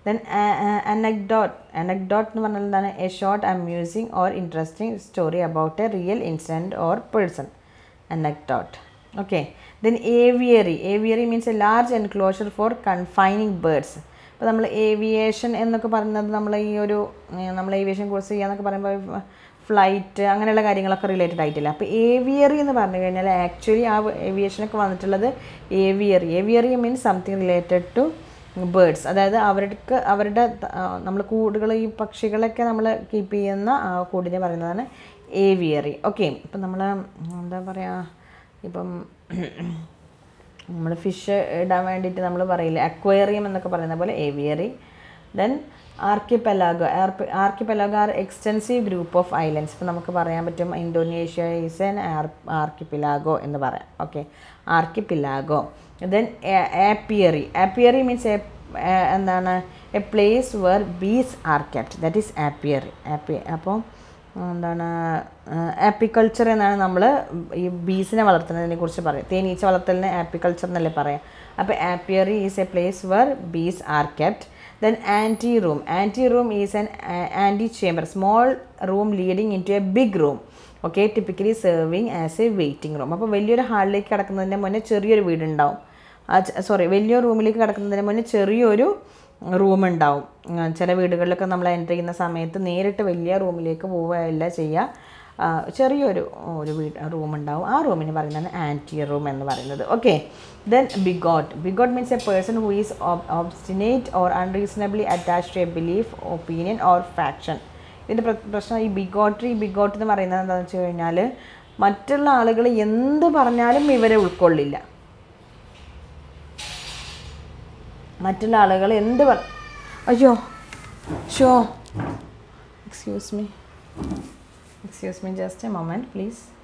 then anecdote anecdote എന്ന് പറഞ്ഞാൽ എന്താണ് a short amusing or interesting story about a real incident or person anecdote okay then aviary aviary means a large enclosure for confining birds ഇപ്പോൾ നമ്മൾ aviation എന്നൊക്കെ പറയുന്നത് നമ്മൾ ഈ ഒരു നമ്മൾ ഏവിയേഷൻ കോഴ്സ് ചെയ്യാന്നൊക്കെ പറയുമ്പോൾ ഫ്ലൈറ്റ് അങ്ങനെയുള്ള കാര്യങ്ങളൊക്കെ റിലേറ്റഡ് ആയിട്ടില്ല അപ്പോൾ ഏവിയറി എന്ന് പറഞ്ഞു കഴിഞ്ഞാൽ ആക്ച്വലി ആ ഏവിയേഷനൊക്കെ വന്നിട്ടുള്ളത് aviary aviary means something related to birds അതായത് അവർക്ക് അവരുടെ നമ്മൾ കൂടുകൾ ഈ പക്ഷികളൊക്കെ നമ്മൾ കീപ്പ് ചെയ്യുന്ന ആ കൂടിനെ പറയുന്നതാണ് ഏവിയറി ഓക്കെ ഇപ്പം നമ്മൾ എന്താ പറയുക ഇപ്പം നമ്മൾ ഫിഷ് ഇടാൻ വേണ്ടിയിട്ട് നമ്മൾ പറയില്ലേ അക്വേറിയം എന്നൊക്കെ പറയുന്ന പോലെ aviary then archipelago archipelago are extensive group of islands ഇപ്പം നമുക്ക് പറയാൻ പറ്റും ഇന്തോനേഷ്യ ഈസ് എൻ ആർക്കിപ്പിലാഗോ എന്ന് പറയാം okay archipelago then apiary apiary means എന്താണ് a place where bees are kept that is apiary ആപ്പി അപ്പോൾ എന്താണ് ആപ്പിക്കൾച്ചർ എന്നാണ് നമ്മൾ ഈ ബീസിനെ വളർത്തുന്നതിനെ കുറിച്ച് പറയും തേനീച്ച വളർത്തലിന് ആപ്പിക്കൾച്ചർ എന്നല്ലേ പറയാം അപ്പോൾ apiary is a place where bees are kept then anteroom anteroom is an antechamber small room leading into a big room okay typically serving as a waiting room അപ്പോൾ വലിയൊരു ഹാളിലേക്ക് കിടക്കുന്നതിൻ്റെ മുന്നേ ചെറിയൊരു വീടുണ്ടാവും sorry വലിയ റൂമിലേക്ക് കിടക്കുന്നതിന് മുന്നേ ചെറിയൊരു റൂം ഉണ്ടാവും ചില വീടുകളിലൊക്കെ നമ്മൾ എൻ്റർ ചെയ്യുന്ന സമയത്ത് നേരിട്ട് വലിയ റൂമിലേക്ക് പോവുകയല്ല ചെയ്യുക ചെറിയൊരു ഒരു വീട് റൂം ഉണ്ടാവും ആ റൂമിന് പറയുന്നതാണ് ആൻറ്റി റൂം എന്ന് പറയുന്നത് okay then bigot bigot means a person who is obstinate or unreasonably attached to a belief opinion or faction ഇതിൻ്റെ പ്രശ്നം ഈ ബിഗോട്രി ബിഗോട്ട് എന്ന് പറയുന്നത് എന്താണെന്ന് വെച്ച് കഴിഞ്ഞാൽ മറ്റുള്ള ആളുകൾ എന്ത് പറഞ്ഞാലും ഇവരെ ഉൾക്കൊള്ളില്ല മറ്റുള്ള ആളുകൾ എന്ത് പറ അയ്യോ ഷോ excuse me excuse me just a moment please